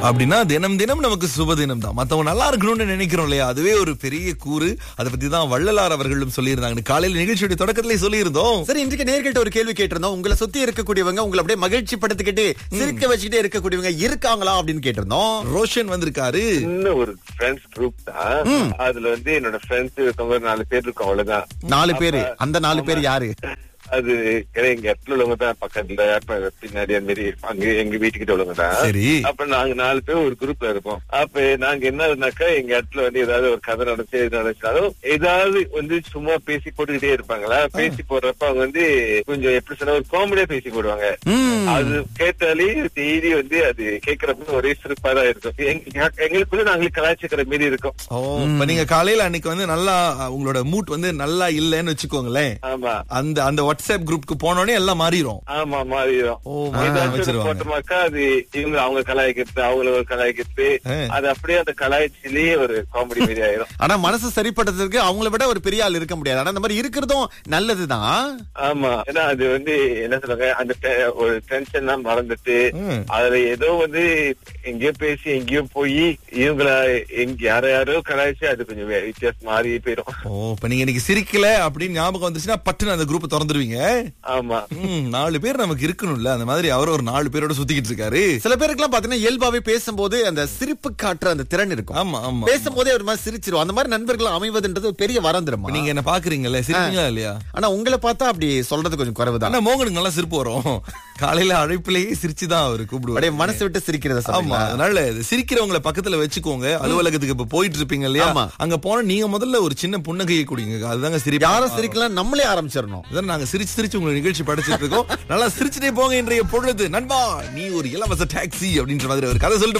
அப்படின்னா தினம் தினம் நமக்கு சுப தினம் தான் மத்தவங்க நல்லா இருக்கணும்னு நினைக்கிறோம் இல்லையா அதுவே ஒரு பெரிய கூறு அதை பத்தி தான் வள்ளலார் அவர்களும் சொல்லியிருந்தாங்க காலையில நிகழ்ச்சியுடைய தொடக்கத்திலே சொல்லியிருந்தோம் சரி இன்றைக்கு நேர்கிட்ட ஒரு கேள்வி கேட்டிருந்தோம் உங்களை சுத்தி இருக்கக்கூடியவங்க உங்களை அப்படியே மகிழ்ச்சி படுத்திக்கிட்டு சிரிக்க வச்சுக்கிட்டே இருக்கக்கூடியவங்க இருக்காங்களா அப்படின்னு கேட்டிருந்தோம் ரோஷன் வந்திருக்காரு சின்ன ஒரு ஃப்ரெண்ட்ஸ் குரூப் தான் அதுல வந்து என்னோட ஃப்ரெண்ட்ஸ் இருக்கவங்க ஒரு நாலு பேர் இருக்கும் அவ்வளவுதான் நாலு பேரு அந்த நாலு பேர் யாரு அது எங்க இடத்துல உள்ளவங்க தான் பக்கத்துல அப்ப பின்னாடி அந்த மாதிரி அங்க எங்க வீட்டுக்கிட்ட உள்ளவங்க தான் சரி அப்ப நாங்க நாலு பேர் ஒரு குரூப்ல இருப்போம் அப்ப நாங்க என்னதுனாக்கா எங்க இடத்துல வந்து ஏதாவது ஒரு கதை நடந்துச்சு எது நடந்தாலும் ஏதாவது வந்து சும்மா பேசி போட்டுக்கிட்டே இருப்பாங்களா பேசி போடுறப்ப அவங்க வந்து கொஞ்சம் எப்படி சொன்னா ஒரு காமெடியா பேசி போடுவாங்க ம். அது கேட்டாலே டெய்லி வந்து அது கேக்குறப்ப ஒரே சிறப்பா தான் இருக்கும் எங்க- எங்களுக்குள்ள நாங்களே கலாச்சிக்கிற மாதிரி இருக்கும் ஓ இப்ப நீங்க காலையில அன்னைக்கு வந்து நல்லா உங்களோட மூட் வந்து நல்லா இல்லைன்னு வச்சுக்கோங்களேன் ஆமா அந்த அந்த வாட்ஸ்அப் குரூப்க்கு போனோடனே எல்லாம் மாறிடும் ஆமா மாறிடும் ஓ, மாறி ஏதாச்சும் ஒரு வச்சிருவாங்க. போட்டோமாக்கா அது இவங்க அவங்க கலாய்க்கிறது அவங்கள ஒரு கலாய்க்கிறது ஆ. அது அப்படியே அந்த கலாய்ச்சிலேயே ஒரு காமெடி மாதிரி ஆயிரும் ஆனா மனசு சரிப்படுறதுக்கு அவங்கள விட ஒரு பெரிய ஆள் இருக்க முடியாது ஆனா இந்த மாதிரி இருக்கிறதும் நல்லதுதான் ஆமா ஏன்னா அது வந்து என்ன சொல்றாங்க அந்த டெ- ஒரு டென்ஷன் எல்லாம் மறந்துட்டு ம். அதுல ஏதோ வந்து எங்கேயோ பேசி எங்கேயோ போய் இவங்கள எங்க யார யாரோ கலாய்ச்சி அது கொஞ்சம் வே- வித்தியாசம் மாறி போயிடும் ஓ இப்ப நீங்க இன்னைக்கு சிரிக்கல அப்படின்னு ஞாபகம் வந்துச்சுன்னா பட்டுன்னு அந்த குரூப்பை திறந்துருவீங்க ஆமா ம், நாலு பேர் நமக்கு இருக்கணும்ல அந்த மாதிரி அவர் ஒரு நாலு பேரோட சுத்திக்கிட்டு இருக்காரு சில பேருக்குலாம் பாத்தீங்கன்னா இயல்பாவே பேசும்போது அந்த சிரிப்பு காட்டுற அந்த திறன் இருக்கும் ஆமா ஆமா பேசும்போதே ஒரு மாதிரி சிரிச்சிரும் அந்த மாதிரி நண்பர்கள் அமைவதுன்றது ஒரு பெரிய வரம் இப்ப தெரியுமா நீங்க என்ன பாக்குறீங்கல்ல சிரிப்பீங்களா இல்லையா ஆனா உங்களை பார்த்தா அப்படி சொல்றது கொஞ்சம் குறைவுதான் ஆனா மோகனுக்கு நல்லா சிரிப்பு வரும் காலையில அழைப்பிலேயே சிரிச்சுதான் அவர் கூப்பிடுவாரு அப்படியே மனசு விட்டு சிரிக்கிறத ஆமா சொல்லுங்க அதனால இது சிரிக்கிறவங்கள பக்கத்துல வச்சுக்கோங்க அலுவலகத்துக்கு இப்ப போயிட்டு இருப்பீங்க இல்லையா ஆமா. அங்க போனா நீங்க முதல்ல ஒரு சின்ன புன்னகையை குடிங்க அதுதாங்க சிரிப்பு யாரும் சிரிக்கலாம் நம்மளே ஆரம்பிச்சிடணும் அதான் நாங்க சிரிச்சு சிரிச்சு உங்களை நிகழ்ச்சி படைச்சிட்டு இருக்கோம் நல்லா சிரிச்சுட்டே போங்க இன்றைய பொழுது நண்பா நீ ஒரு இலவச டாக்ஸி அப்படின்ற மாதிரி ஒரு கதை சொல்லிட்டு